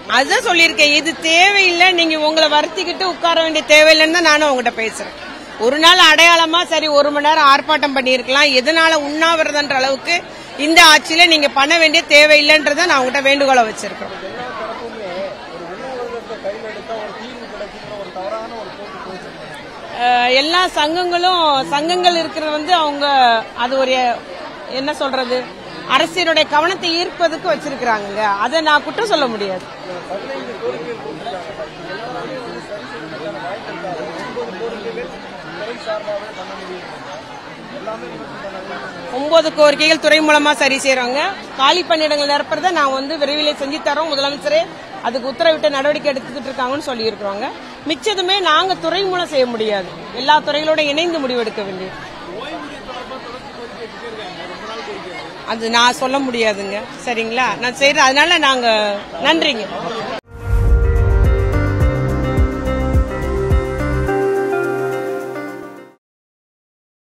அதுதான் சொல்லியிருக்கேன் இது தேவையில்லை நீங்க உங்களை வருத்திக்கிட்டு உட்கார வேண்டிய தேவையில்லைன்னு தான் நானும் உங்ககிட்ட பேசுறேன் ஒரு நாள் அடையாளமா சரி ஒரு மணி நேரம் ஆர்ப்பாட்டம் பண்ணியிருக்கலாம் எதனால உண்ணாவிரதன்ற அளவுக்கு இந்த ஆட்சியில நீங்க பண்ண வேண்டிய தேவையில்லைன்றத நான் உங்ககிட்ட வேண்டுகோளை வச்சிருக்கேன் எல்லா தரப்புமே ஒரு உண்ணாவிரதத்தை கையில் எடுத்தா ஒரு தீர்வு கிடைக்குங்கிற ஒரு தவறான ஒரு போக்கு போயிட்டு இருக்காங்க அஹ் எல்லா சங்கங்களும் சங்கங்கள் இருக்கிறது வந்து அவங்க அது ஒரு என்ன சொல்றது அரசியலுடைய கவனத்தை ஈர்ப்பதுக்கு வச்சிருக்கிறாங்க அதை நான் குற்றம் சொல்ல முடியாது பதினைந்து கோரிக்கைகள் கொடுத்துருக்காங்க எல்லாமே வந்து சரி செய்வதற்கான வாய்ப்பு இருக்காது ஒன்பது கோரிக்கைகள் துறை சார்பாகவே பண்ண முடியும் எல்லாமே நிவர்த்தி பண்ண ஒன்பது கோரிக்கைகள் துறை மூலமா சரி செய்யறாங்க காலி பணியிடங்கள் நிரப்புறத நான் வந்து விரைவில் செஞ்சு தரோம் முதலமைச்சரே அதுக்கு உத்தரவிட்ட நடவடிக்கை எடுத்துக்கிட்டு இருக்காங்கன்னு சொல்லி இருக்கிறோங்க மிச்சதுமே நாங்க துறை மூலம் செய்ய முடியாது எல்லா துறைகளோட இணைந்து முடிவெடுக்க வேண்டியது அது நான் சொல்ல முடியாதுங்க சரிங்களா நான் செய்யறேன் அதனால நாங்க நன்றிங்க